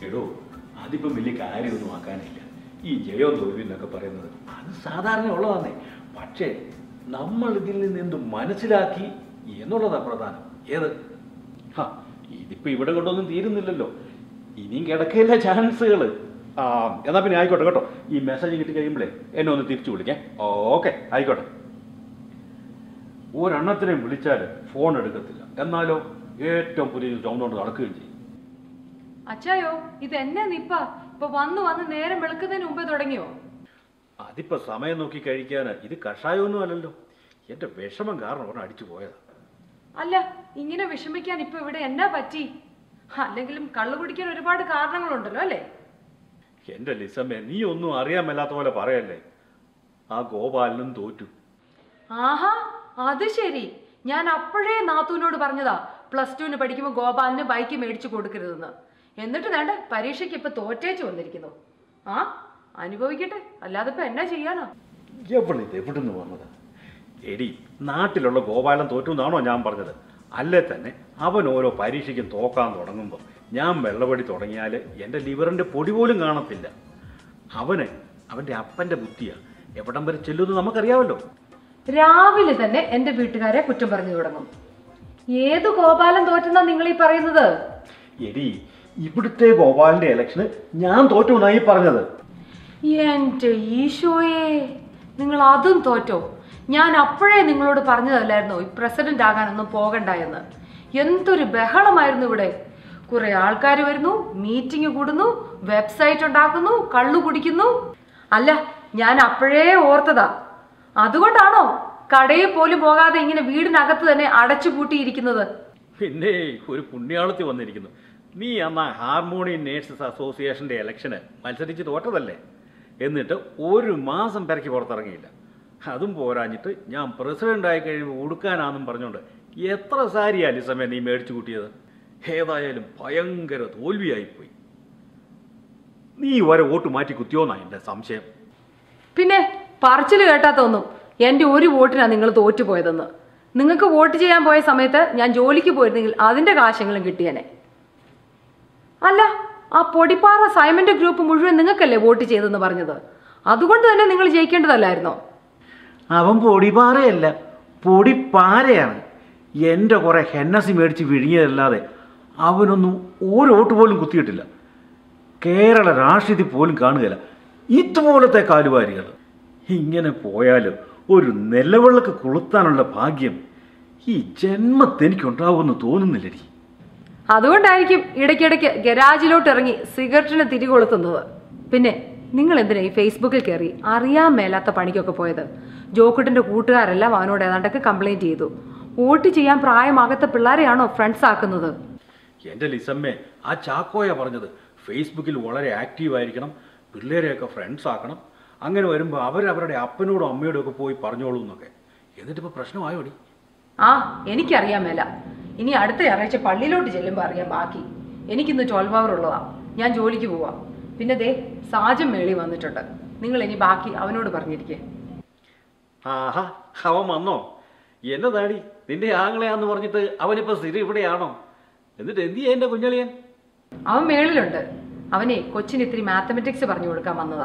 എടോ അതിപ്പം വലിയ കാര്യമൊന്നും ആക്കാനില്ല ഈ ജയവും തോൽവി എന്നൊക്കെ പറയുന്നത് അത് സാധാരണ ഉള്ളതാന്നേ പക്ഷേ നമ്മൾ ഇതിൽ നിന്ന് എന്ത് മനസ്സിലാക്കി എന്നുള്ളതാ പ്രധാനം ഏത് ഹാ ഇതിപ്പോ ഇവിടെ കൊണ്ടൊന്നും തീരുന്നില്ലല്ലോ ഇനിയും കിടക്കില്ല ചാൻസുകൾ ആ എന്നാ പിന്നെ ആയിക്കോട്ടെ കേട്ടോ ഈ മെസ്സേജ് കിട്ടി കഴിയുമ്പോഴേ എന്നെ ഒന്ന് തിരിച്ചു വിളിക്കാം ഓക്കെ ആയിക്കോട്ടെ ഒരെണ്ണത്തിനെയും വിളിച്ചാൽ ഫോൺ എടുക്കത്തില്ല എന്നാലോ ഏറ്റവും പുതിയ ചുമന്നുകൊണ്ട് നടക്കുകയും ചെയ്യും അച്ചായോ ഇത് എന്നെ നിപ്പ ഇപ്പൊ വന്ന് വന്ന് നേരം വെളുക്കുന്നതിന് മുമ്പേ തുടങ്ങിയോ അതിപ്പോ സമയം നോക്കി കഴിക്കാൻ ഇത് കഷായമൊന്നും അല്ലല്ലോ എന്റെ വിഷമം കാരണം ഒരെണ്ണം അടിച്ചു പോയതാ അല്ല ഇങ്ങനെ വിഷമിക്കാൻ ഇപ്പൊ ഇവിടെ എന്നാ പറ്റി അല്ലെങ്കിലും കള്ളു കുടിക്കാൻ ഒരുപാട് കാരണങ്ങളുണ്ടല്ലോ അല്ലേ എന്റെ ലിസമ്മേ നീ ഒന്നും അറിയാൻ മേലാത്ത പോലെ പറയല്ലേ ആ ഗോപാലനും തോറ്റു ആഹാ അത് ശരി ഞാൻ അപ്പോഴേ നാത്തൂനോട് പറഞ്ഞതാ പ്ലസ് ടുവിന് പഠിക്കുമ്പോൾ ഗോപാലിന് ബൈക്ക് മേടിച്ചു കൊടുക്കരുതെന്ന് എന്നിട്ട് വേണ്ട പരീക്ഷയ്ക്ക് ഇപ്പൊ തോറ്റേച്ച് വന്നിരിക്കുന്നു ആ അനുഭവിക്കട്ടെ അല്ലാതെ ഇപ്പൊ എന്നാ ചെയ്യാനാ എവിടുന്ന് എവിടുന്ന് വന്നത് എടി നാട്ടിലുള്ള ഗോപാലൻ തോറ്റു എന്നാണോ ഞാൻ പറഞ്ഞത് അല്ലേ തന്നെ അവൻ ഓരോ പരീക്ഷയ്ക്കും തോക്കാൻ തുടങ്ങുമ്പോൾ ഞാൻ വെള്ളപടി തുടങ്ങിയാൽ എൻ്റെ ലിവറിൻ്റെ പൊടി പോലും കാണത്തില്ല അവന് അവൻ്റെ അപ്പൻ്റെ ബുദ്ധിയാ എവിടം വരെ ചെല്ലുമെന്ന് നമുക്കറിയാമല്ലോ രാവിലെ തന്നെ എന്റെ വീട്ടുകാരെ കുറ്റം പറഞ്ഞു തുടങ്ങും ഏത് ഗോപാലൻ തോറ്റെന്നാ നിങ്ങൾ ഈ പറയുന്നത് എടി ഇവിടുത്തെ ഗോപാലിൻ്റെ ഇലക്ഷന് ഞാൻ തോറ്റു എന്നായി പറഞ്ഞത് എന്റെ ഈശോയെ നിങ്ങൾ അതും തോറ്റോ ഞാൻ അപ്പോഴേ നിങ്ങളോട് പറഞ്ഞതല്ലായിരുന്നോ ഈ പ്രസിഡന്റ് ആകാനൊന്നും പോകണ്ട എന്ന് എന്തൊരു ബഹളമായിരുന്നു ഇവിടെ കുറെ ആൾക്കാർ വരുന്നു മീറ്റിംഗ് കൂടുന്നു വെബ്സൈറ്റ് ഉണ്ടാക്കുന്നു കള്ളു കുടിക്കുന്നു അല്ല ഞാൻ അപ്പോഴേ ഓർത്തതാ അതുകൊണ്ടാണോ കടയിൽ പോലും പോകാതെ ഇങ്ങനെ വീടിനകത്ത് തന്നെ അടച്ചു പൂട്ടിയിരിക്കുന്നത് പിന്നെ ഒരു പുണ്യാളത്തി വന്നിരിക്കുന്നു നീ അന്ന് ഹാർമോണിയം നേഴ്സസ് അസോസിയേഷൻ്റെ ഇലക്ഷന് മത്സരിച്ച് തോറ്റതല്ലേ എന്നിട്ട് ഒരു മാസം പെരക്കി പുറത്തിറങ്ങിയില്ല അതും പോരാഞ്ഞിട്ട് ഞാൻ പ്രസിഡന്റ് ആയി കഴിയുമ്പോൾ ഉടുക്കാനാന്നും പറഞ്ഞുകൊണ്ട് എത്ര സാരിയാ ലിസമേ നീ മേടിച്ചു കൂട്ടിയത് ഏതായാലും ഭയങ്കര തോൽവിയായിപ്പോയി നീ വരെ വോട്ട് മാറ്റി കുത്തിയോന്നാ എൻ്റെ സംശയം പിന്നെ പറച്ചിൽ കേട്ടാ തോന്നും എന്റെ ഒരു വോട്ടിനാ നിങ്ങൾ തോറ്റുപോയതെന്ന് നിങ്ങൾക്ക് വോട്ട് ചെയ്യാൻ പോയ സമയത്ത് ഞാൻ ജോലിക്ക് പോയിരുന്നെങ്കിൽ അതിന്റെ കാശെങ്കിലും കിട്ടിയനെ അല്ല ആ പൊടിപ്പാറ സൈമന്റെ ഗ്രൂപ്പ് മുഴുവൻ നിങ്ങൾക്കല്ലേ വോട്ട് ചെയ്തെന്ന് പറഞ്ഞത് അതുകൊണ്ട് തന്നെ നിങ്ങൾ ജയിക്കേണ്ടതല്ലായിരുന്നോ അവൻ പൊടിപാറയല്ല പൊടിപ്പാരയാണ് എൻ്റെ കുറെ ഹെന്നസി മേടിച്ച് വിഴുങ്ങിയതല്ലാതെ അവനൊന്നും ഒരു വോട്ട് പോലും കുത്തിയിട്ടില്ല കേരള രാഷ്ട്രീയത്തിൽ പോലും കാണുകയില്ല ഇതുപോലത്തെ കാലുവാരികൾ ഇങ്ങനെ പോയാലും ഒരു നിലവിളക്ക് കൊളുത്താനുള്ള ഭാഗ്യം ഈ ജന്മത്തെനിക്കുണ്ടാവുമെന്ന് തോന്നുന്നില്ലടി അതുകൊണ്ടായിരിക്കും ഇടയ്ക്കിടയ്ക്ക് ഗരാജിലോട്ട് ഇറങ്ങി സിഗരറ്റിന് തിരികൊളുത്തുന്നത് പിന്നെ നിങ്ങൾ എന്തിനാ ഈ ഫേസ്ബുക്കിൽ കയറി അറിയാൻ മേലാത്ത പണിക്കൊക്കെ പോയത് ജോക്കുട്ടിന്റെ കൂട്ടുകാരെല്ലാം അവനോട് ഏതാണ്ടൊക്കെ കംപ്ലൈന്റ് ചെയ്തു വോട്ട് ചെയ്യാൻ പ്രായമാകാത്ത പിള്ളേരെയാണോ ഫ്രണ്ട്സ് ആക്കുന്നത് എൻ്റെ ലിസമ്മേ ആ ചാക്കോയ പറഞ്ഞത് ഫേസ്ബുക്കിൽ വളരെ ആക്റ്റീവ് ആയിരിക്കണം പിള്ളേരെയൊക്കെ ഫ്രണ്ട്സ് ആക്കണം അങ്ങനെ വരുമ്പോൾ അവരവരുടെ അപ്പനോടും അമ്മയോടും ഒക്കെ പോയി പറഞ്ഞോളൂ എന്നൊക്കെ എന്നിട്ടിപ്പോൾ പ്രശ്നമായോടി ആ എനിക്കറിയാൻ മേല ഇനി അടുത്ത ഞായറാഴ്ച പള്ളിയിലോട്ട് ചെല്ലുമ്പോൾ അറിയാം ബാക്കി എനിക്കിന്ന് ട്വൽവ് അവർ ഉള്ളതാ ഞാൻ ജോലിക്ക് പോവാം പിന്നെ ദേ സാജം മേളി വന്നിട്ടുണ്ട് നിങ്ങൾ ഇനി ബാക്കി അവനോട് പറഞ്ഞിരിക്കേ ആഹാ അവൻ വന്നോ എന്നതാടി നിന്റെ ആങ്ങളെയാന്ന് പറഞ്ഞിട്ട് അവനിപ്പോൾ സ്ഥിരം ഇവിടെയാണോ എന്നിട്ട് എന്ത് ചെയ്യാ എൻ്റെ കുഞ്ഞളിയൻ അവൻ മേളിലുണ്ട് അവനെ കൊച്ചിന് ഇത്തിരി മാത്തമെറ്റിക്സ് പറഞ്ഞു കൊടുക്കാൻ വന്നതാ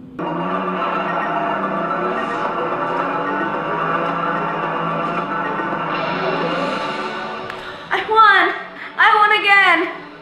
I won! I won again!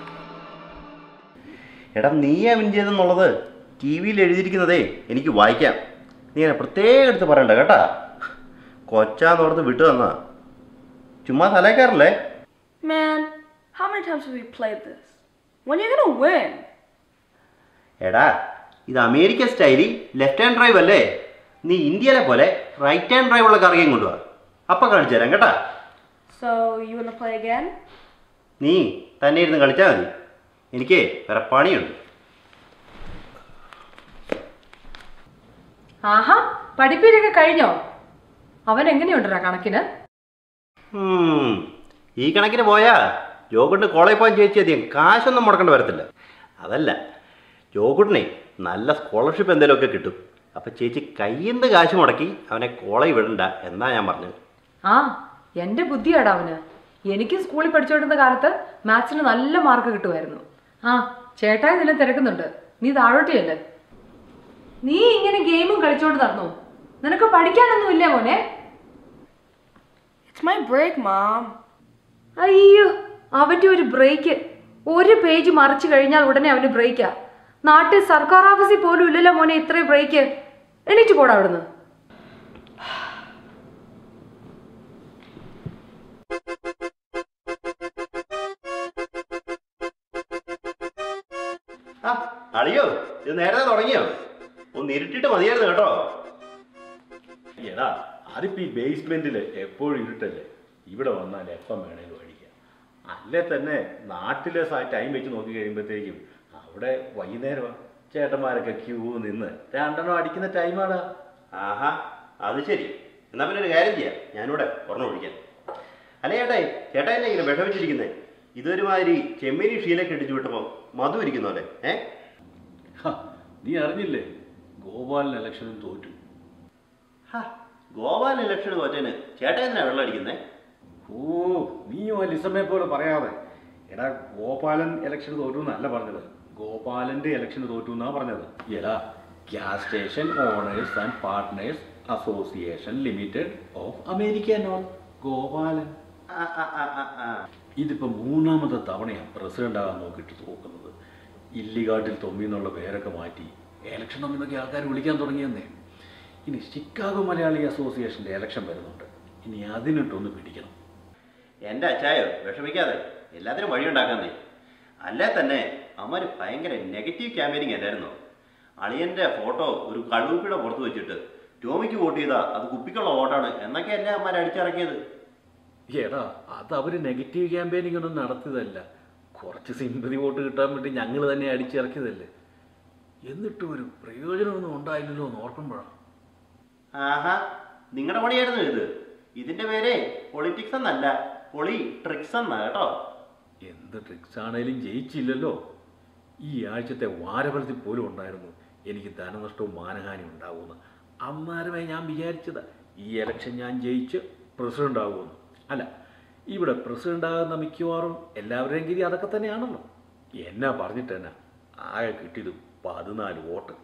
എടാ നീയാ വിൻ ചെയ്തെന്നുള്ളത് ടി വിയിൽ എഴുതിയിരിക്കുന്നതേ എനിക്ക് വായിക്കാം നീ അങ്ങനെ പ്രത്യേകം എടുത്ത് പറയണ്ട കേട്ടാ കൊച്ചാന്നോർത്ത് വിട്ടു തന്നാ ചുമ്മാ തലേക്കാറല്ലേ Man, how many times have we played this? When are you gonna win? എടാ ഇത് അമേരിക്കൻ സ്റ്റൈലിൽ ലെഫ്റ്റ് ഹാൻഡ് ഡ്രൈവ് അല്ലേ നീ ഇന്ത്യയിലെ പോലെ റൈറ്റ് ഹാൻഡ് ഡ്രൈവ് ഉള്ള കറിയും കൊണ്ടുപോവാ അപ്പം കാണിച്ചു തരാം കേട്ടാ So, you wanna play again? നീ തന്നെ ഇരുന്ന് കളിച്ചാൽ മതി എനിക്ക് വേറെ പണിയുണ്ട് ആഹാ പഠിപ്പീരൊക്കെ കഴിഞ്ഞോ അവൻ എങ്ങനെയുണ്ടടാ കണക്കിന് ഉം, ഈ കണക്കിന് പോയാ ജോക്കുട്ടിന് കോളേജ് പോകാൻ ചേച്ചി അധികം കാശൊന്നും മുടക്കേണ്ടി വരത്തില്ല അതല്ല ജോക്കുട്ടിനെ നല്ല സ്കോളർഷിപ്പ് എന്തെങ്കിലുമൊക്കെ കിട്ടും അപ്പം ചേച്ചി കയ്യിൽ നിന്ന് കാശ് മുടക്കി അവനെ കോളേജ് വിടണ്ട എന്നാ ഞാൻ പറഞ്ഞത് ആ എന്റെ ബുദ്ധിയാടാ അവന് എനിക്ക് സ്കൂളിൽ പഠിച്ചുകൊണ്ടിരുന്ന കാലത്ത് മാത്സിന് നല്ല മാർക്ക് കിട്ടുമായിരുന്നു ആ ചേട്ടാ ഇതിലും തിരക്കുന്നുണ്ട് നീ താഴോട്ടിയല്ലേ നീ ഇങ്ങനെ ഗെയിമും കളിച്ചോണ്ട് നടന്നു നിനക്ക് പഠിക്കാനൊന്നും ഇല്ല മോനെ It's my break, Mom. അയ്യോ അവന്റെ ഒരു ബ്രേക്ക് ഒരു പേജ് മറിച്ചു കഴിഞ്ഞാൽ ഉടനെ അവന് ബ്രേക്കാ നാട്ടിൽ സർക്കാർ ഓഫീസിൽ പോലും ഇല്ലല്ലോ മോനെ ഇത്രയും ബ്രേക്ക് എണീറ്റ് പോടാ അവിടുന്ന് ആ അളിയോ ഇത് നേരത്തെ തുടങ്ങിയോ ഒന്ന് ഇരുട്ടിട്ട് മതിയായിരുന്നു കേട്ടോ എടാ അതിപ്പോ ഈ ബേസ്മെന്റിൽ എപ്പോഴും ഇരുട്ടല്ലേ ഇവിടെ വന്നാൽ എപ്പം വേണേലും അടിക്കാം അല്ലേ തന്നെ നാട്ടിലെ ടൈം വെച്ച് നോക്കി കഴിയുമ്പോഴത്തേക്കും അവിടെ വൈകുന്നേരമാണ് ചേട്ടന്മാരൊക്കെ ക്യൂ നിന്ന് രണ്ടെണ്ണം അടിക്കുന്ന ടൈമാടാ ആഹാ അത് ശരി എന്നാ പിന്നെ ഒരു കാര്യം ചെയ്യാം ഞാനിവിടെ ഒരെണ്ണം ഒഴിക്കാം അല്ല ചേട്ടായി ചേട്ടാ എന്നെ ഇങ്ങനെ വിഷമിച്ചിരിക്കുന്നേ ഇതൊരുമാതിരി ചെമ്മീനി ഷീലൊക്കെ ഇടിച്ചു വിട്ടപ്പോൾ മധു ഇരിക്കുന്നു അല്ലേ ഏ ഹ, നീ അറിഞ്ഞില്ലേ ഗോപാലൻ ഇലക്ഷനും തോറ്റു ഹാ, ഗോപാൽ ഇലക്ഷൻ തോറ്റേന് ചേട്ടാ എന്തിനാ വെള്ളം അടിക്കുന്നേ ഓ നീ ലിസമ്മയെ പോലെ പറയാതെ എടാ ഗോപാലൻ ഇലക്ഷൻ തോറ്റു എന്നല്ല പറഞ്ഞത് ഗോപാലന്റെ ഇലക്ഷൻ തോറ്റു എന്നാ പറഞ്ഞത് എടാ gas station owners and partners association limited of America നോൺ ഗോപാലൻ ആ, ആ, ആ, ആ, ആ. ഇതിപ്പോ മൂന്നാമത്തെ തവണയാണ് പ്രസിഡന്റ് ആകാൻ നോക്കിയിട്ട് തോക്കുന്നത് ഇല്ലിഗാട്ടിൽ തൊമ്മി എന്നുള്ള പേരൊക്കെ മാറ്റി ഇലക്ഷൻ തമ്മിന്നൊക്കെ ആൾക്കാർ വിളിക്കാൻ തുടങ്ങിയെന്നേ ഇനി ചിക്കാഗോ മലയാളി അസോസിയേഷന്റെ ഇലക്ഷൻ വരുന്നുണ്ട് ഇനി അതിനിട്ടൊന്ന് പിടിക്കണം എൻ്റെ അച്ചായോ വിഷമിക്കാതെ എല്ലാത്തിനും വഴിയുണ്ടാക്കുന്നേ അല്ലേ തന്നെ അമ്മര് ഭയങ്കര നെഗറ്റീവ് ക്യാമ്പയിനിങ് അല്ലായിരുന്നോ അളിയൻ്റെ ഫോട്ടോ ഒരു കടുപ്പിയുടെ പുറത്ത് വെച്ചിട്ട് ടോമിക്ക് വോട്ട് ചെയ്താ അത് കുപ്പിക്കുള്ള വോട്ടാണ് എന്നൊക്കെ അല്ലേ അമ്മ അടിച്ചിറക്കിയത് എടാ അത് അവര് നെഗറ്റീവ് ക്യാമ്പയിനിങ് ഒന്നും നടത്തിയതല്ല കുറച്ച് സിമ്പതി വോട്ട് കിട്ടാൻ വേണ്ടി ഞങ്ങൾ തന്നെ അടിച്ചിറക്കിയതല്ലേ എന്നിട്ടും ഒരു പ്രയോജനമൊന്നും ഉണ്ടായില്ലല്ലോ എന്ന് ഓർക്കുമ്പോഴാണ് ആഹാ നിങ്ങളുടെ പണിയായിരുന്നു ഇത് ഇതിന്റെ പേരെ പൊളിറ്റിക്സ് എന്നല്ല പൊളി ട്രിക്സ് എന്നാ കേട്ടോ എന്ത് ട്രിക്സ് ആണേലും ജയിച്ചില്ലല്ലോ ഈ ആഴ്ചത്തെ വാരഫലത്തിൽ പോലും ഉണ്ടായിരുന്നു എനിക്ക് ധനനഷ്ടവും മാനഹാനി ഉണ്ടാവുമെന്ന് അന്നേരമേ ഞാൻ വിചാരിച്ചത് ഈ ഇലക്ഷൻ ഞാൻ ജയിച്ച് പ്രസിഡന്റ് ആകുമെന്ന് അല്ല ഇവിടെ പ്രസിഡന്റ് ആകുന്ന മിക്കവാറും എല്ലാവരുടെയും ഗതി അതൊക്കെ തന്നെയാണല്ലോ എന്നാ പറഞ്ഞിട്ട് തന്നെ ആകെ കിട്ടിയത് പതിനാല് വോട്ട്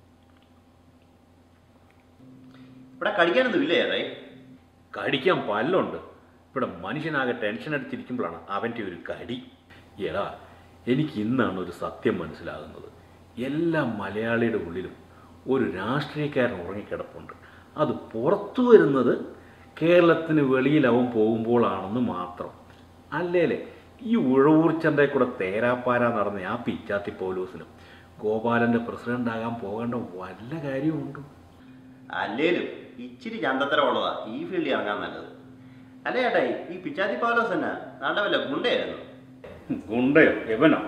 ഇവിടെ കടിക്കാനൊന്നും ഇല്ലേ ഏതായി കടിക്കാൻ പല്ലുണ്ട് ഇവിടെ മനുഷ്യനാകെ ടെൻഷൻ അടിച്ചിരിക്കുമ്പോഴാണ് അവൻ്റെ ഒരു കടി എടാ എനിക്ക് ഇന്നാണ് ഒരു സത്യം മനസ്സിലാകുന്നത് എല്ലാ മലയാളിയുടെ ഉള്ളിലും ഒരു രാഷ്ട്രീയക്കാരൻ ഉറങ്ങിക്കിടപ്പുണ്ട് അത് പുറത്തു വരുന്നത് കേരളത്തിന് വെളിയിൽ അവൻ പോകുമ്പോഴാണെന്ന് മാത്രം അല്ലേലേ ഈ ഉഴവൂർ ചന്തയിൽ കൂടെ തേരാപ്പാര നടന്ന ആ പിച്ചാത്തി പോലീസിനും ഗോപാലൻ്റെ പ്രസിഡന്റ് ആകാൻ പോകേണ്ട വല്ല കാര്യമുണ്ടോ അല്ലേലും ഇച്ചിരി ചന്തത്തരമുള്ളതാ ഈ ഫീൽഡിൽ ഇറങ്ങാൻ നല്ലത് അല്ലേ ചേട്ടായി ഈ പിച്ചാത്തി പൗലോസ് തന്നെ നാണ്ട വല്ല ഗുണ്ടയായിരുന്നു ഗുണ്ടയോ എവനോ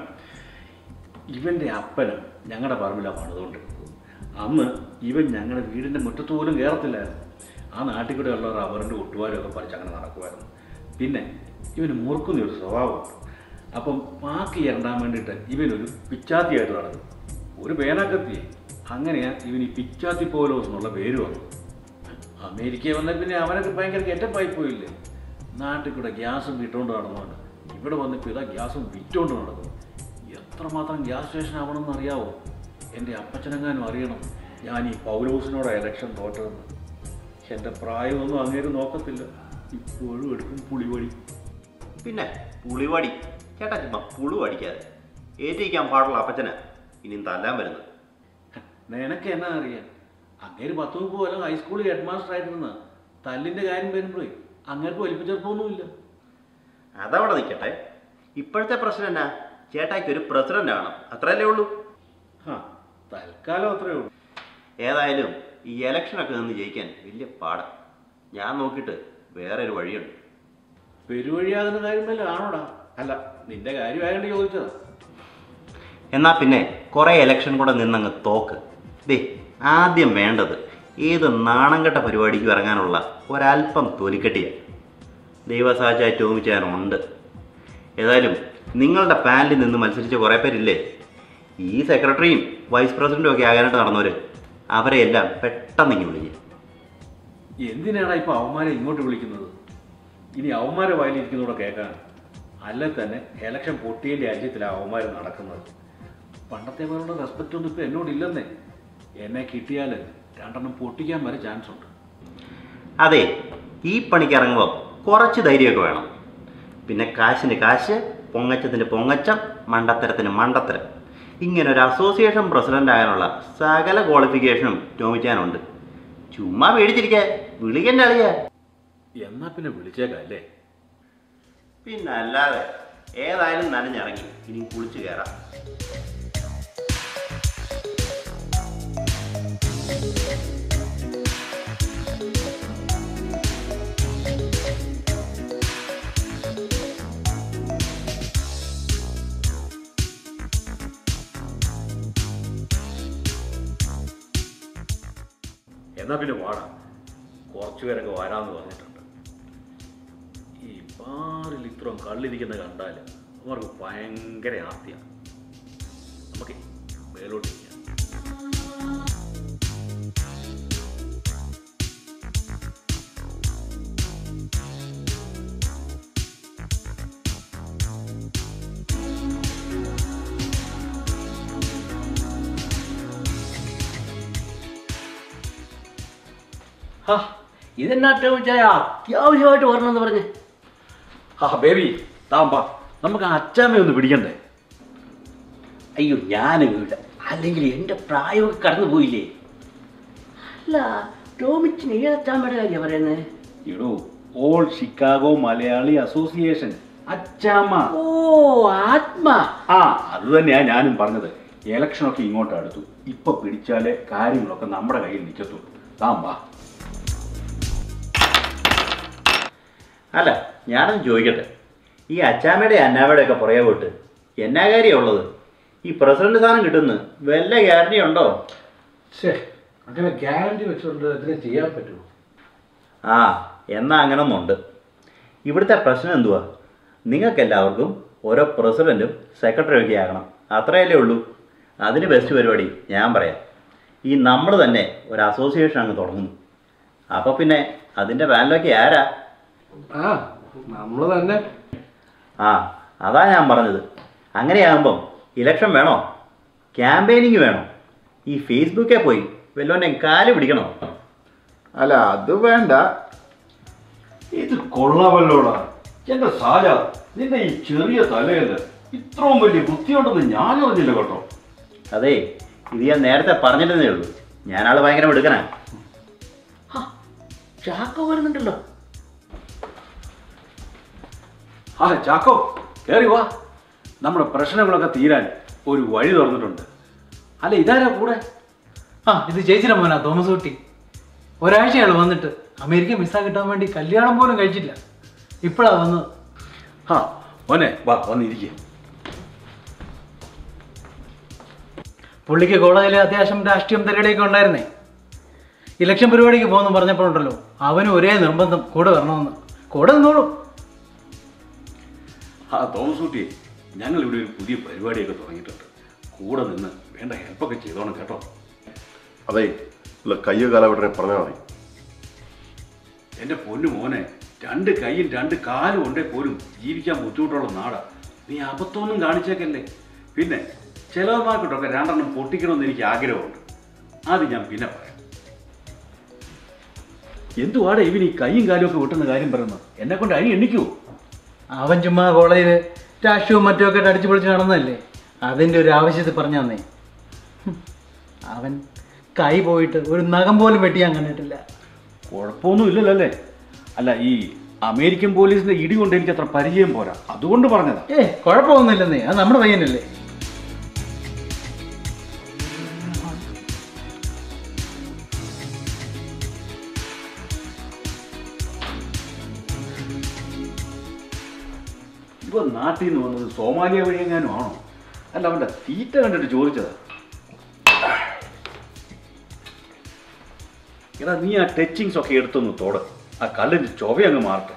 ഇവൻ്റെ അപ്പനും ഞങ്ങളുടെ പറമ്പിലാണ് പണിതുകൊണ്ടിരുന്നത് അന്ന് ഇവൻ ഞങ്ങളുടെ വീടിൻ്റെ മുറ്റത്ത് പോലും കയറത്തില്ലായിരുന്നു ആ നാട്ടിൽ കൂടെ ഉള്ള റബ്ബറിൻ്റെ ഒട്ടുവാരമൊക്കെ പറിച്ച് അങ്ങനെ നടക്കുമായിരുന്നു പിന്നെ ഇവന് മുറുക്കുന്ന ഒരു സ്വഭാവമുണ്ട് അപ്പം ബാക്കി ഇരണ്ടാൻ വേണ്ടിയിട്ട് ഇവനൊരു പിച്ചാത്തിയായിട്ട് നടന്നു ഒരു പേനാക്കത്തി അങ്ങനെയാ ഇവൻ ഈ പിച്ചാത്തി പോലോസ് എന്നുള്ള പേര് വന്നു അമേരിക്കയിൽ വന്ന പിന്നെ അവനൊക്കെ ഭയങ്കര ഗെറ്റപ്പായി പോയില്ലേ നാട്ടിൽ കൂടെ ഗ്യാസും വിട്ടുകൊണ്ട് നടന്നുകൊണ്ട് ഇവിടെ വന്നിപ്പോൾ ഇതാ ഗ്യാസും വിറ്റുകൊണ്ട് നടക്കുന്നു എത്രമാത്രം ഗ്യാസ് സ്റ്റേഷൻ ആവണമെന്ന് അറിയാവോ എൻ്റെ അപ്പച്ചനെങ്ങാനും അറിയണം ഞാൻ ഈ പൗലോസിനോട് ഇലക്ഷൻ തോറ്റതെന്ന് എൻ്റെ പ്രായമൊന്നും അങ്ങേര് നോക്കത്തില്ല ഇപ്പോഴും എടുക്കും പുളിവഴി പിന്നെ പുളിവടി ചേട്ടാ ചുമ്മാ പുളു അടിക്കാതെ ഏറ്റിരിക്കാൻ പാടുള്ള അപ്പച്ചന് ഇനിയും തല്ലാൻ വരുന്നത് നിനക്ക് എന്നാ അറിയാൻ അങ്ങേര് പത്ത് മുപ്പത് കൊല്ലം ഹൈസ്കൂളിൽ ഹെഡ് മാസ്റ്റർ ആയിട്ടിരുന്ന തല്ലിൻ്റെ കാര്യം വരുമ്പോഴേ അങ്ങേർക്ക് വലിപ്പച്ചെറുപ്പമൊന്നുമില്ല അതവിടെ നിൽക്കട്ടെ ഇപ്പോഴത്തെ പ്രശ്നം എന്നാ ചേട്ടായിക്ക് ഒരു പ്രസിഡന്റ് ആണ് അത്രയല്ലേ ഉള്ളൂ ആ തൽക്കാലം അത്രയേ ഉള്ളൂ ഏതായാലും ഈ ഇലക്ഷനൊക്കെ നിന്ന് ജയിക്കാൻ വലിയ പാടാ ഞാൻ നോക്കിയിട്ട് വേറെ ഒരു വഴിയുണ്ട് പെരുവഴിയാകുന്ന കാര്യം വല്ല ആണോടാ അല്ല നിന്റെ കാര്യമായതുകൊണ്ട് ചോദിച്ചതാ എന്നാൽ പിന്നെ കുറേ ഇലക്ഷൻ കൂടെ നിന്നങ്ങ് തോക്ക് ദേ ആദ്യം വേണ്ടത് ഏത് നാണംകെട്ട പരിപാടിക്ക് ഇറങ്ങാനുള്ള ഒരല്പം തൊലിക്കെട്ടിയാണ് ദൈവസാചായ ടോമിച്ചാനുണ്ട് ഏതായാലും നിങ്ങളുടെ പാനലിൽ നിന്ന് മത്സരിച്ച കുറേ പേരില്ലേ ഈ സെക്രട്ടറിയും വൈസ് പ്രസിഡൻറ്റും ഒക്കെ ആകാനായിട്ട് നടന്നവർ അവരെ എല്ലാം പെട്ടെന്ന് ഇങ്ങ് വിളിക്കും എന്തിനാടാ ഇപ്പൊ അവന്മാരെ ഇങ്ങോട്ട് വിളിക്കുന്നത് ഇനി അവന്മാരെ വായിലിരിക്കുന്നൂടെ കേൾക്കാൻ അല്ലെ തന്നെ ഇലക്ഷൻ പൊട്ടിയതിൻ്റെ രാജ്യത്തിലാണ് അവന്മാർ നടക്കുന്നത് പണ്ടത്തെ പോലുള്ള റെസ്പെക്റ്റ് ഒന്നും ഇപ്പൊ എന്നോടില്ലെന്നേ എന്നെ കിട്ടിയാൽ രണ്ടെണ്ണം പൊട്ടിക്കാൻ വരെ ചാൻസ് ഉണ്ട് അതെ ഈ പണിക്ക് ഇറങ്ങുമ്പോൾ കുറച്ച് ധൈര്യമൊക്കെ വേണം പിന്നെ കാശിന് കാശ് പൊങ്ങച്ചത്തിന് പൊങ്ങച്ചം മണ്ടത്തരത്തിന് മണ്ടത്തരം ഇങ്ങനെ ഒരു അസോസിയേഷൻ പ്രസിഡന്റ് ആകാനുള്ള സകല ക്വാളിഫിക്കേഷനും ടോമിച്ചാനുണ്ട് ചുമ്മാ മേടിച്ചിരിക്കാൻ വിളിക്കണ്ട അളിയാ എന്നാ പിന്നെ വിളിച്ചേക്കാം അല്ലേ പിന്നെ അല്ലാതെ ഏതായാലും നനഞ്ഞിറങ്ങി ഇനി കുളിച്ചു കയറാം എന്നാ പിന്നെ വാടാം കുറച്ചു പേരൊക്കെ വരാമെന്ന് പറഞ്ഞിട്ടുണ്ട് ഈ ബാറിൽ ഇത്രയും കള്ളിരിക്കുന്ന കണ്ടാൽ അവർക്ക് ഭയങ്കര ആർത്തിയാണ് നമുക്ക് മേലോട്ട് ഇരിക്കാം ഹാ, ഇതെന്നാട്ടോ ചായ അത്യാവശ്യമായിട്ട് വരണമെന്ന് പറഞ്ഞ് ആ ബേബി താമ്പാ നമുക്ക് ആ അച്ചാമ്മ ഒന്ന് പിടിക്കണ്ടേ അയ്യോ ഞാൻ വീട് അല്ലെങ്കിൽ എൻ്റെ പ്രായമൊക്കെ കടന്നു പോയില്ലേ അല്ല ടോമിച്ചിന് ഏഴച്ചാമ്മയുടെ കാര്യം പറയുന്നത് ഇടൂ all Chicago Malayali association Achamma ഓ ആത്മാ ആ അത് തന്നെയാ ഞാനും പറഞ്ഞത് ഇലക്ഷനൊക്കെ ഇങ്ങോട്ട് അടുത്തു ഇപ്പൊ പിടിച്ചാലേ കാര്യങ്ങളൊക്കെ നമ്മുടെ കയ്യിൽ നിൽക്കത്തുള്ളൂ താമ്പാ അല്ല ഞാനൊന്ന് ചോദിക്കട്ടെ ഈ അച്ചാമ്മയുടെ അന്നാമ്മയുടെ ഒക്കെ പുറകെ പോയിട്ട് എന്നാ കാര്യമുള്ളത് ഈ പ്രസിഡന്റ് സ്ഥാനം കിട്ടുന്നു വല്ല ഗ്യാരണ്ടി ഉണ്ടോ ശേ അങ്ങനെ ഗ്യാരണ്ടി വെച്ചുകൊണ്ട് ഇതിനെ ചെയ്യാൻ പറ്റുമോ ആ എന്നാ അങ്ങനെ ഒന്നുണ്ട് ഇവിടുത്തെ പ്രശ്നം എന്തുവാ നിങ്ങൾക്കെല്ലാവർക്കും ഓരോ പ്രസിഡന്റും സെക്രട്ടറിയും ഒക്കെ ആകണം അത്രയല്ലേ ഉള്ളൂ അതിന് ബെസ്റ്റ് പരിപാടി ഞാൻ പറയാം ഈ നമ്മൾ തന്നെ ഒരു അസോസിയേഷൻ അങ്ങ് തുടങ്ങുന്നു അപ്പോൾ പിന്നെ അതിൻ്റെ പാനലൊക്കെ ആരാ ആ നമ്മൾ തന്നെ ആ അതാ ഞാൻ പറഞ്ഞത് അങ്ങനെയാകുമ്പം ഇലക്ഷൻ വേണോ ക്യാമ്പയിനിങ് വേണോ ഈ ഫേസ്ബുക്കിൽ പോയി വല്ലോന്നെ കാല് പിടിക്കണോ അല്ല അത് വേണ്ട ഇത് കൊള്ളാമല്ലോടാ എന്റെ സാജ നിന്റെ ഈ ചെറിയ തലയല്ല ഇത്രയും വലിയ ബുദ്ധിയുണ്ടെന്ന് ഞാൻ അറിഞ്ഞില്ല കേട്ടോ അതെ ഇത് ഞാൻ നേരത്തെ പറഞ്ഞിരുന്നേ ഉള്ളൂ ഞാനാള് ഭയങ്കര എടുക്കണേ ചാക്ക വരുന്നുണ്ടല്ലോ ആ ചാക്കോ കേറി വാ നമ്മുടെ പ്രശ്നങ്ങളൊക്കെ തീരാൻ ഒരു വഴി തുറന്നിട്ടുണ്ട് അല്ല ഇതാരാ കൂടെ ആ ഇത് ചേച്ചിയുടെ മോനാ തോമസ് കുട്ടി ഒരാഴ്ചയാണ് വന്നിട്ട് അമേരിക്ക വിസ കിട്ടാൻ വേണ്ടി കല്യാണം പോലും കഴിച്ചില്ല ഇപ്പോഴാ വന്നത് ആ മോനെ വാ വന്നിരിക്കുക പുള്ളിക്ക് കോളേജിൽ അത്യാവശ്യം രാഷ്ട്രീയം തരടിയൊക്കെ ഉണ്ടായിരുന്നേ ഇലക്ഷൻ പരിപാടിക്ക് പോകുന്നു പറഞ്ഞപ്പോഴുണ്ടല്ലോ അവന് ഒരേ നിർബന്ധം കൂടെ വരണമെന്ന് കൂടെ നിന്നോളൂ ആ തോമസ് കുട്ടി ഞങ്ങൾ ഇവിടെ ഒരു പുതിയ പരിപാടിയൊക്കെ തുടങ്ങിയിട്ടുണ്ട് കൂടെ നിന്ന് വേണ്ട ഹെൽപ്പൊക്കെ ചെയ്തോണം കേട്ടോ അതെ ഇല്ല കയ്യോ കാലവട്ടനെ പറഞ്ഞാൽ മതി എൻ്റെ പൊന്നു മോനെ രണ്ട് കൈയും രണ്ട് കാലും ഉണ്ടേ പോലും ജീവിക്കാൻ ബുദ്ധിമുട്ടുള്ള നാടാ നീ അബദ്ധമൊന്നും കാണിച്ചേക്കല്ലേ പിന്നെ ചിലവന്മാർക്കിട്ടൊക്കെ രണ്ടെണ്ണം പൊട്ടിക്കണമെന്ന് എനിക്ക് ആഗ്രഹമുണ്ട് അത് ഞാൻ പിന്നെ പറയാം എന്തുവാടെ ഇവൻ ഈ കൈയും കാലും ഒക്കെ വിട്ടുന്ന കാര്യം പറയുന്നത് എന്നെ കൊണ്ട് അരി എണ്ണിക്കുവോ അവൻ ചുമ്മാ കോളേജിൽ രാഷ്ട്രീയവും മറ്റുമൊക്കെ അടിച്ചു പൊളിച്ച് നടന്നതല്ലേ അതിൻ്റെ ഒരു ആവശ്യത്തിൽ പറഞ്ഞു തന്നേ ഹും. അവൻ കൈ പോയിട്ട് ഒരു നഖം പോലും വെട്ടിയാൻ കണ്ടിട്ടില്ല കുഴപ്പമൊന്നും ഇല്ലല്ലോ അല്ലേ അല്ല ഈ അമേരിക്കൻ പോലീസിന്റെ ഇടി കൊണ്ട് എനിക്ക് അത്ര പരിചയം പോരാ അതുകൊണ്ട് പറഞ്ഞതാ ഏ കുഴപ്പമൊന്നുമില്ലെന്നേ അത് നമ്മുടെ പയ്യനല്ലേ ഇപ്പൊ നാട്ടിൽ നിന്ന് വന്നത് സോമാലിയ വഴിയെങ്ങാനും ആണോ അല്ല അവന്റെ തീറ്റ കണ്ടിട്ട് ചോദിച്ചതാ എടാ നീ ആ ടച്ചിങ്സ് ഒക്കെ എടുത്തൊന്ന് തോട് ആ കല്ലിന്റെ ചൊവ അങ്ങ് മാറട്ടെ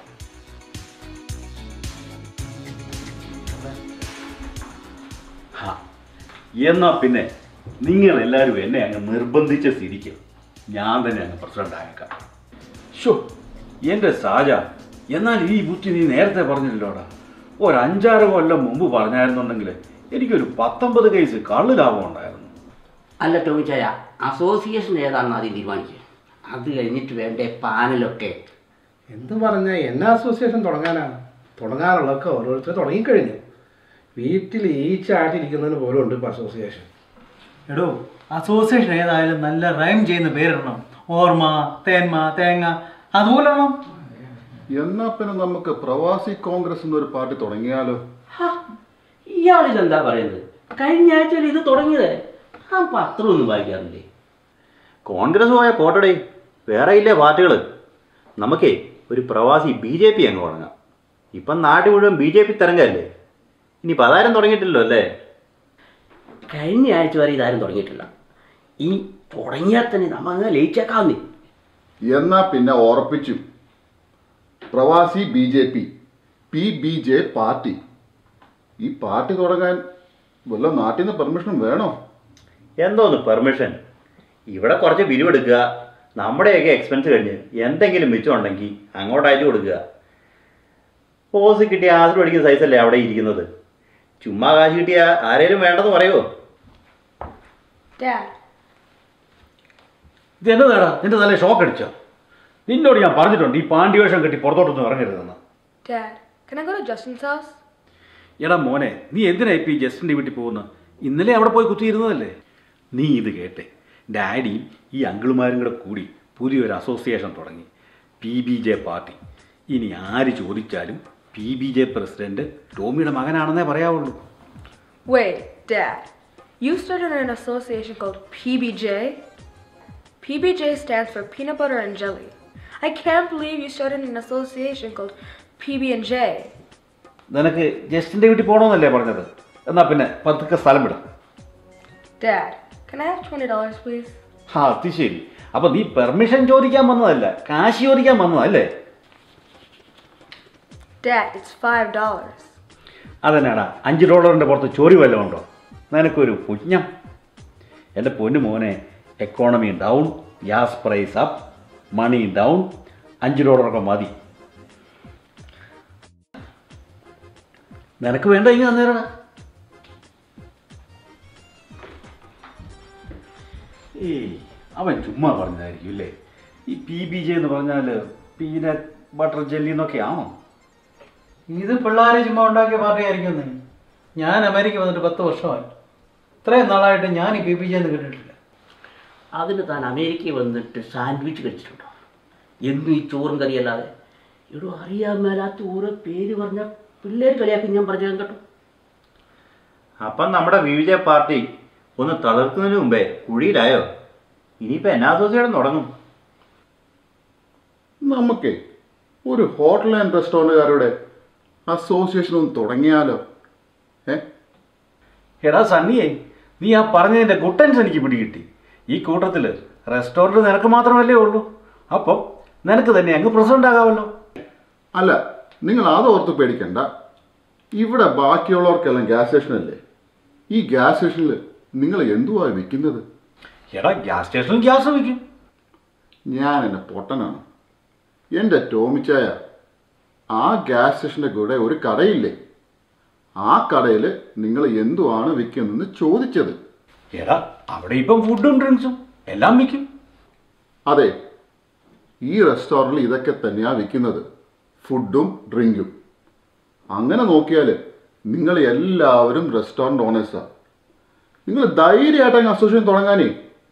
ഹാ, എന്നാ പിന്നെ നിങ്ങൾ എല്ലാവരും എന്നെ അങ്ങ് നിർബന്ധിച്ച സ്ഥിതിക്ക് ഞാൻ തന്നെ അങ്ങ് പ്രസിഡന്റ് ആയേക്കാം ഷോ എന്റെ സാജ എന്നാൽ ഈ ബുദ്ധി നീ നേരത്തെ പറഞ്ഞില്ലല്ലോടാ ഒരു അഞ്ചാറ് കൊല്ലം മുമ്പ് പറഞ്ഞായിരുന്നുണ്ടെങ്കിൽ എനിക്കൊരു പത്തൊമ്പത് കേസ് കള്ള് ലാഭം ഉണ്ടായിരുന്നു അല്ല ടോമിച്ചായ അസോസിയേഷൻ ഏതാണെന്ന് ആദ്യം തീരുമാനിക്കുക അത് കഴിഞ്ഞിട്ട് വേണ്ടേ പാനലൊക്കെ എന്ത് പറഞ്ഞാൽ എന്നാ അസോസിയേഷൻ തുടങ്ങാനാണ് തുടങ്ങാനുള്ളതൊക്കെ ഓരോരുത്തർ തുടങ്ങിക്കഴിഞ്ഞു വീട്ടിൽ ഈച്ച ആട്ടിരിക്കുന്നതിന് പോലും ഉണ്ട് ഇപ്പോൾ അസോസിയേഷൻ എടോ അസോസിയേഷൻ ഏതായാലും നല്ല റൈം ചെയ്യുന്ന പേരിടണം ഓർമ്മ തേന്മ തേങ്ങ അതുപോലെ ഇടണം എന്നാ പിന്നെ നമുക്ക് പ്രവാസി കോൺഗ്രസ് എന്നൊരു പാർട്ടി തുടങ്ങിയാലോ ഇയാളിതെന്താ പറയുന്നത് കഴിഞ്ഞ ആഴ്ചയിൽ ഇത് തുടങ്ങിയത് ആ പത്രമൊന്നും വായിക്കാറില്ലേ കോൺഗ്രസ് പോയ പോട്ടടേ വേറെ ഇല്ലേ പാർട്ടികൾ നമുക്കേ ഒരു പ്രവാസി ബി ജെ പി അങ്ങ് തുടങ്ങാം ഇപ്പം നാട്ടിൽ മുഴുവൻ ബി ജെ പി തരംഗമല്ലേ ഇനിയിപ്പോൾ അതാരും തുടങ്ങിയിട്ടില്ലല്ലോ അല്ലേ കഴിഞ്ഞ ആഴ്ച വരെ ഇതാരും തുടങ്ങിയിട്ടില്ല ഈ തുടങ്ങിയാൽ തന്നെ നമ്മ അങ്ങ് ലയിച്ചേക്കാവുന്നേ എന്നാ പിന്നെ ഉറപ്പിച്ചു പ്രവാസി B J P P B J party ഈ പാർട്ടി തുടങ്ങാൻ വല്ല നാട്ടിൽ നിന്ന് പെർമിഷൻ വേണോ എന്തോന്ന് പെർമിഷൻ ഇവിടെ കുറച്ച് പിരിവെടുക്കുക നമ്മുടെയൊക്കെ എക്സ്പെൻസ് കഴിഞ്ഞ് എന്തെങ്കിലും മിച്ചമുണ്ടെങ്കിൽ അങ്ങോട്ട് അയച്ചു കൊടുക്കുക പോസ് കിട്ടിയ ആദ്യം പഠിക്കുന്ന സൈസല്ലേ അവിടെ ഇരിക്കുന്നത് ചുമ്മാ കാശ് കിട്ടിയ ആരേലും വേണ്ടെന്ന് പറയുമോ Dad, ഇത് എന്നതാടാ നിന്റെ നല്ല ഷോക്ക് അടിച്ചോ നിന്നോട് ഞാൻ പറഞ്ഞിട്ടുണ്ട് ഈ പാണ്ടി വേഷം കെട്ടി പുറത്തോട്ടൊന്നും ഇറങ്ങരുതെന്ന് Dad, can I go to Justin's house? എടാ മോനെ നീ എന്തിനാ ഇപ്പം ഈ ജസ്റ്റിൻ്റെ വീട്ടിൽ പോകുന്നത് ഇന്നലെ അവിടെ പോയി കുത്തിയിരുന്നതല്ലേ നീ ഇത് കേട്ടെ ഡാഡിയും ഈ അങ്കിളുമാരും കൂടെ കൂടി പുതിയൊരു അസോസിയേഷൻ തുടങ്ങി പി ബി ജെ പാർട്ടി ഇനി ആര് ചോദിച്ചാലും പി ബി ജെ പ്രസിഡന്റ് ടോമിയുടെ മകനാണെന്നേ പറയാവുള്ളൂ Wait, Dad. You started an association called PBJ? PBJ stands for peanut butter and jelly. I can't believe you started an association called PB&J. നിനക്ക് ജസ്റ്റിൻ്റെ വീട്ടിൽ പോകണമെന്നല്ലേ പറഞ്ഞത് എന്നാൽ പിന്നെ പതുക്കെ സ്ഥലം വിടാം Dad, can I have $20 please? ആ അത് ശരി അപ്പൊ നീ പെർമിഷൻ ചോദിക്കാൻ വന്നതല്ല കാശ് ചോദിക്കാൻ വന്നതല്ലേ Dad, it's $5. അതെന്നാടാ അഞ്ച് ഡോളറിൻ്റെ പുറത്ത് ചോരി വല്ലതും ഉണ്ടോ നിനക്കൊരു പുഞ്ഞം എൻ്റെ പൊന്നു മോനെ economy down gas price up money down അഞ്ച് ഡോളറൊക്കെ മതി നിനക്ക് വേണ്ട ഇങ്ങനെ തന്നേരടാ ഏയ് അവൻ ചുമ്മാ പറഞ്ഞതായിരിക്കും അല്ലേ ഈ പി ബി ജെ എന്ന് പറഞ്ഞാൽ പീനട്ട് ബട്ടർ ജെല്ലി എന്നൊക്കെ ആണോ ഇത് പിള്ളേരെ ചുമ്മാ ഉണ്ടാക്കിയ പാർട്ടി ആയിരിക്കും ഞാൻ അമേരിക്ക വന്നിട്ട് പത്ത് വർഷമായി ഇത്രയും നാളായിട്ട് ഞാൻ ഈ പി പി ജെ എന്ന് കേട്ടിട്ടില്ല അതിന് താൻ അമേരിക്കയിൽ വന്നിട്ട് സാൻഡ്വിച്ച് കഴിച്ചിട്ടുണ്ടോ എന്നും ഈ ചോറും കറിയല്ലാതെ ഇവിടെ അറിയാൻ മേലാത്ത ഓരോ പേര് പറഞ്ഞ പിള്ളേർ കളിയാക്കി ഞാൻ പറഞ്ഞു കേട്ടോ അപ്പം നമ്മുടെ ബി ജെ പാർട്ടി ഒന്ന് തളർക്കുന്നതിന് മുമ്പേ കുഴിയിലായോ ഇനിയിപ്പോൾ എന്നാ അസോസിയേഷൻ തുടങ്ങും നമുക്കേ ഒരു ഹോട്ടൽ ആൻഡ് റെസ്റ്റോറൻറ്റുകാരുടെ അസോസിയേഷൻ ഒന്ന് തുടങ്ങിയാലോ ഏ എടാ സണ്ണിയെ നീ ആ പറഞ്ഞതിൻ്റെ ഗുട്ടൻസ് എനിക്ക് പിടികിട്ടി ഈ കൂട്ടത്തിൽ റെസ്റ്റോറൻറ്റ് നിനക്ക് മാത്രമല്ലേ ഉള്ളൂ അപ്പം നിനക്ക് തന്നെ അങ്ങ് പ്രസിഡന്റ് ആകാമല്ലോ അല്ല നിങ്ങൾ അതോർത്ത് പേടിക്കണ്ട ഇവിടെ ബാക്കിയുള്ളവർക്കെല്ലാം ഗ്യാസ് സ്റ്റേഷനല്ലേ ഈ ഗ്യാസ് സ്റ്റേഷനിൽ നിങ്ങൾ എന്തുവാ വിൽക്കുന്നത് എടാ ഗ്യാസ് സ്റ്റേഷനിൽ ഗ്യാസ് വയ്ക്കും ഞാൻ എന്നെ പൊട്ടനാണ് എൻ്റെ ടോമിച്ചായ ആ ഗ്യാസ് സ്റ്റേഷൻ്റെ കൂടെ ഒരു കടയില്ലേ ആ കടയിൽ നിങ്ങൾ എന്തുവാണ് വിൽക്കുന്നതെന്ന് ചോദിച്ചത് എടാ അവിടെ ഇപ്പം ഫുഡും ഡ്രിങ്ക്സും എല്ലാം വിൽക്കും അതെ ഈ റെസ്റ്റോറൻറ്റിൽ ഇതൊക്കെ തന്നെയാണ് വിൽക്കുന്നത് ഫുഡും ഡ്രിങ്കും അങ്ങനെ നോക്കിയാൽ നിങ്ങൾ എല്ലാവരും റെസ്റ്റോറൻറ്റ് ഓണേഴ്സാണ് നിങ്ങൾ ധൈര്യമായിട്ട് അങ്ങ് അസോസിയേഷൻ തുടങ്ങാനേ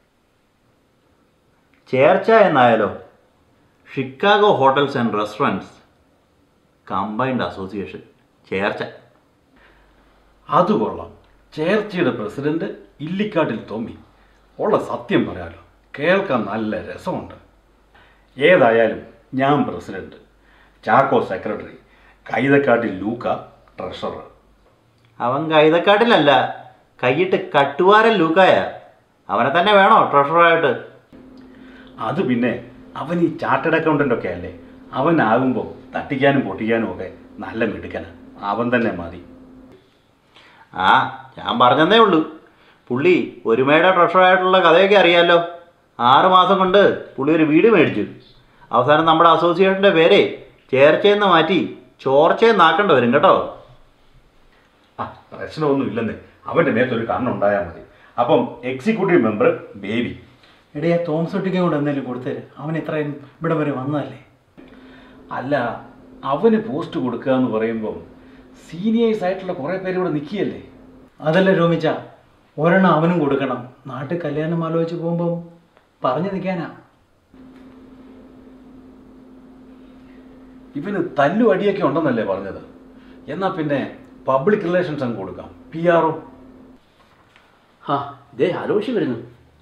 ചേർച്ച എന്നായാലോ Chicago hotels and restaurants combined association ചേർച്ച അത് കൊള്ളാം ചേർച്ചയുടെ പ്രസിഡന്റ് ഇല്ലിക്കാട്ടിൽ തോമ്മി ഉള്ള സത്യം പറയാലോ കേൾക്കാൻ നല്ല രസമുണ്ട് ഏതായാലും ഞാൻ president Chacko secretary Kaithakkattil Luka treasurer അവൻ കൈതക്കാട്ടിലല്ല കൈയിട്ട് കട്ടുവാരൻ ലൂക്കായ അവനെ തന്നെ വേണോ ട്രഷറായിട്ട് അത് പിന്നെ അവൻ ഈ ചാർട്ടേഡ് അക്കൗണ്ടൻ്റ് ഒക്കെ അല്ലേ അവനാകുമ്പോൾ തട്ടിക്കാനും പൊട്ടിക്കാനും ഒക്കെ നല്ല മിടുക്കനാണ് അവൻ തന്നെ മതി ആ ഞാൻ പറഞ്ഞതേ ഉള്ളൂ പുള്ളി ഒരുമയുടെ ട്രഷറായിട്ടുള്ള കഥയൊക്കെ അറിയാലോ ആറ് മാസം കൊണ്ട് പുള്ളി ഒരു വീട് മേടിച്ചു അവസാനം നമ്മുടെ അസോസിയേഷൻ്റെ പേരെ ചേർച്ചയെന്ന് മാറ്റി ചോർച്ചയെന്നാക്കേണ്ടി വരും കേട്ടോ ആ പ്രശ്നമൊന്നും ഇല്ലെന്നേ അവൻ്റെ മേത്തൊരു കണ്ണുണ്ടായാൽ മതി അപ്പം എക്സിക്യൂട്ടീവ് മെമ്പർ ബേബി എടേ തോമസ് ഒട്ടിക്കും കൂടെ എന്തെങ്കിലും കൊടുത്തേര് അവൻ ഇത്രയും ഇവിടെ വരെ വന്നതല്ലേ അല്ല അവന് പോസ്റ്റ് കൊടുക്കുക എന്ന് പറയുമ്പോൾ സീനിയേഴ്സ് ആയിട്ടുള്ള കുറേ പേര് ഇവിടെ നിൽക്കുകയല്ലേ അതല്ല രോമിച്ച ഒരെണ്ണം അവനും കൊടുക്കണം നാട്ടിൽ കല്യാണം ആലോചിച്ച് പോകുമ്പം പറഞ്ഞു നിൽക്കാനാ ഇവന് തല്ലു അടിയൊക്കെ ഉണ്ടെന്നല്ലേ പറഞ്ഞത് എന്നാൽ പിന്നെ പബ്ലിക് റിലേഷൻസ് അങ്ങ് കൊടുക്കാം പി ആറും ആ ഇതേ ആലോചിച്ച് വരുന്നു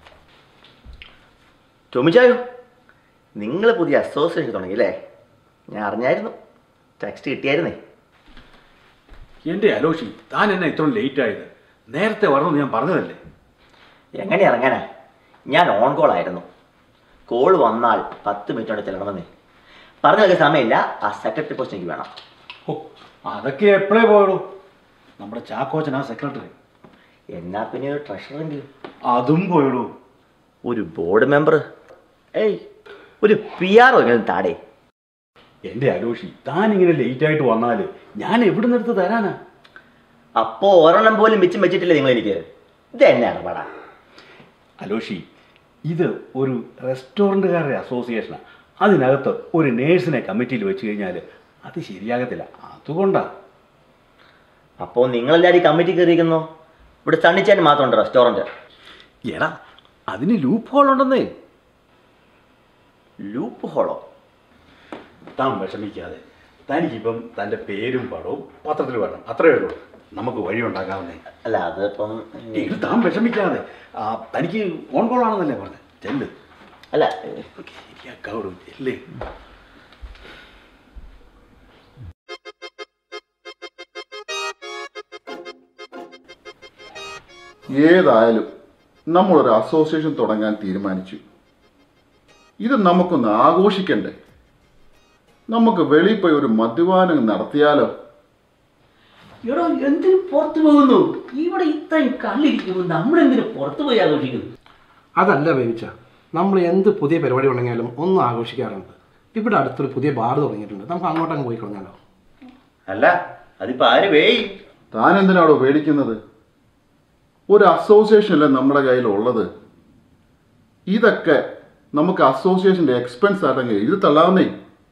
ചുമിച്ചായോ നിങ്ങൾ പുതിയ അസോസിയേഷൻ തുടങ്ങിയില്ലേ ഞാൻ അറിഞ്ഞായിരുന്നു ടെക്സ്റ്റ് കിട്ടിയായിരുന്നേ എൻ്റെ അലോഷി താൻ എന്നെ ഇത്ര ലേറ്റ് ആയത് നേരത്തെ വരണമെന്ന് ഞാൻ പറഞ്ഞതല്ലേ എങ്ങനെ ഇറങ്ങാനാ ഞാൻ ഓൺ കോൾ ആയിരുന്നു കോൾ വന്നാൽ പത്ത് മിനിറ്റ് കൊണ്ട് ചെല്ലണമെന്നേ പറഞ്ഞു വെക്കാൻ സമയമില്ല ആ സെക്രട്ടറി പോസ്റ്റ് എനിക്ക് വേണം ഓ അതൊക്കെ എപ്പോഴേ പോയുള്ളൂ നമ്മുടെ ചാക്കോച്ചൻ ആ സെക്രട്ടറി എന്നാ പിന്നെ ഒരു ട്രഷറെങ്കിലും അതും പോയുള്ളൂ ഒരു ബോർഡ് മെമ്പർ ഏയ് ഒരു പി ആർ എങ്കിലും താടേ എൻ്റെ അലോഷി താൻ ഇങ്ങനെ ലേറ്റ് ആയിട്ട് വന്നാൽ ഞാൻ എവിടെ നിന്നെടുത്ത് തരാനാ അപ്പോ ഒരെണ്ണം പോലും മിച്ചം വെച്ചിട്ടില്ലേ നിങ്ങൾ എനിക്ക് ഇത് എന്നെ ഇടപാടാ അലോഷി ഇത് ഒരു റെസ്റ്റോറൻറ്റുകാരുടെ അസോസിയേഷനാണ് അതിനകത്ത് ഒരു നേഴ്സിനെ കമ്മിറ്റിയിൽ വെച്ച് കഴിഞ്ഞാൽ അത് ശരിയാകത്തില്ല അതുകൊണ്ടാണ് അപ്പോൾ നിങ്ങളെല്ലാവരും കമ്മിറ്റി കയറിയിരിക്കുന്നു ഇവിടെ സണ്ണിച്ചാൻ മാത്രമുണ്ട് റെസ്റ്റോറൻറ്റ് എടാ അതിന് ലൂപ്പ് ഹോൾ ഉണ്ടെന്നേ ലൂപ്പ് ഹോളോ താൻ വിഷമിക്കാതെ തനിക്കിപ്പം തൻ്റെ പേരും പടവും പത്രത്തിൽ വരണം അത്രയേ ഉള്ളൂ നമുക്ക് വഴി ഉണ്ടാക്കാവുന്നേ അല്ല അതിപ്പം ഇത് താൻ വിഷമിക്കാതെ ആ, തനിക്ക് ഫോൺ കോൾ ആണെന്നല്ലേ പറഞ്ഞത് ചെല്ല് അല്ല ശരിയാക്കാവൂ ചെല്ല് ഏതായാലും നമ്മളൊരു അസോസിയേഷൻ തുടങ്ങാൻ തീരുമാനിച്ചു ഇത് നമുക്കൊന്ന് ആഘോഷിക്കണ്ടേ നമുക്ക് വെളിയിൽ പോയി ഒരു മദ്യപാനം നടത്തിയാലോ എടോ എന്തിനു പുറത്തു പോകുന്നു ഇവിടെ ഇത്രയും കള്ളിരിക്കുമ്പോൾ നമ്മളെന്തിനു പുറത്തു പോയി ആഘോഷിക്കുന്നു അതല്ല ബേബിച്ച നമ്മൾ എന്ത് പുതിയ പരിപാടി ഉണ്ടെങ്കിലും ഒന്നും ആഘോഷിക്കാറുണ്ട് ഇവിടെ അടുത്തൊരു പുതിയ ബാർ തുടങ്ങിയിട്ടുണ്ട് നമുക്ക് അങ്ങോട്ടങ്ങ് പോയി കളഞ്ഞാലോ അല്ല അതിപ്പോ ആര് വേയി താൻ എന്തിനാണോ പേടിക്കുന്നത് ഒരു അസോസിയേഷനല്ലേ നമ്മുടെ കയ്യിൽ ഉള്ളത് ഇതൊക്കെ നമുക്ക് അസോസിയേഷന്റെ എക്സ്പെൻസ് ആയിട്ടങ്ങ് എഴുതി തള്ളാവുന്നേ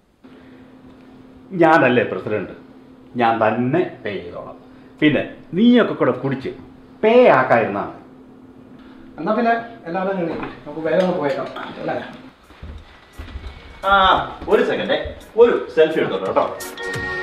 ഞാനല്ലേ പ്രസിഡന്റ് ഞാൻ തന്നെ പേ ചെയ്തോളാം പിന്നെ നീയൊക്കെ കൂടെ കുടിച്ച് പേ ആക്കാതിരുന്നാണ് എന്നാ പിന്നെ എല്ലാവരും കഴിഞ്ഞു നമുക്ക് വേഗം ഒന്ന് പോയേക്കാം അല്ലേ ആ ഒരു സെക്കൻഡേ ഒരു സെൽഫി എടുത്തോട്ടോ കേട്ടോ